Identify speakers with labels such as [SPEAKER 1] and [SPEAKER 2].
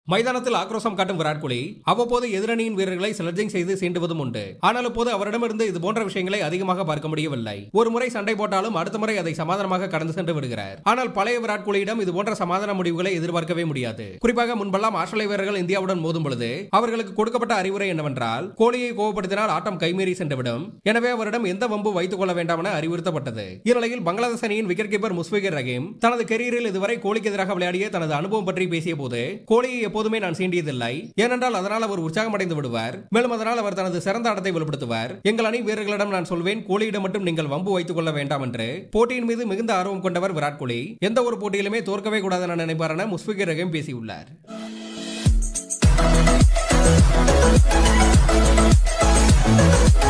[SPEAKER 1] மைதானத்தில் ஆக்ரோஷம் காட்டும் விராட் கோலி அவ்வப்போது எதிரணியின் வீரர்களை ஸ்லெட்ஜிங் செய்து சீண்டுவதும் உண்டு ஆனால் இப்போது அவரிடமிருந்து இது போன்ற விஷயங்களை அதிகமாக பார்க்க முடியவில்லை ஒரு முறை சண்டை போட்டாலும் அடுத்த முறை அதை சமாதானமாக கடந்து சென்று விடுகிறார் ஆனால் பழைய விராட் கோலியிடம் இது போன்ற சமாதான முடிவுகளை எதிர்பார்க்கவே முடியாது குறிப்பாக முன்பெல்லாம் ஆஸ்திரேலிய வீரர்கள் இந்தியாவுடன் மோதும் பொழுது அவர்களுக்கு கொடுக்கப்பட்ட அறிவுரை என்னவென்றால் கோலியை கோவப்படுத்தினால் ஆட்டம் கைமீறி சென்றுவிடும் எனவே அவரிடம் எந்த வம்பு வைத்துக் கொள்ள வேண்டாம் என அறிவுறுத்தப்பட்டது இந்நிலையில் பங்களாதேஷ் அணியின் விக்கெட் கீப்பர் முஸ்பிகர் ரஹீம் தனது கெரியரில் இதுவரை கோலிக்கு எதிராக விளையாடிய தனது அனுபவம் பற்றி பேசிய போது கோலியை எப்போதுமே நான் சீண்டியதில்லை ஏனென்றால் அதனால் அவர் உற்சாகமடைந்து விடுவார் மேலும் அதனால் அவர் தனது சிறந்த ஆட்டத்தை வெளிப்படுத்துவார் எங்கள் அணி வீரர்களிடம் நான் சொல்வேன் கோலியிடம் மட்டும் நீங்கள் வம்பு வைத்துக் கொள்ள வேண்டாம் என்று போட்டியின் மீது மிகுந்த ஆர்வம் கொண்டவர் விராட் கோலி எந்த ஒரு போட்டியிலுமே தோற்கவே கூடாது என நினைப்பார் என முஸ்பிகர் ரஹீம் பேசியுள்ளார்
[SPEAKER 2] Thank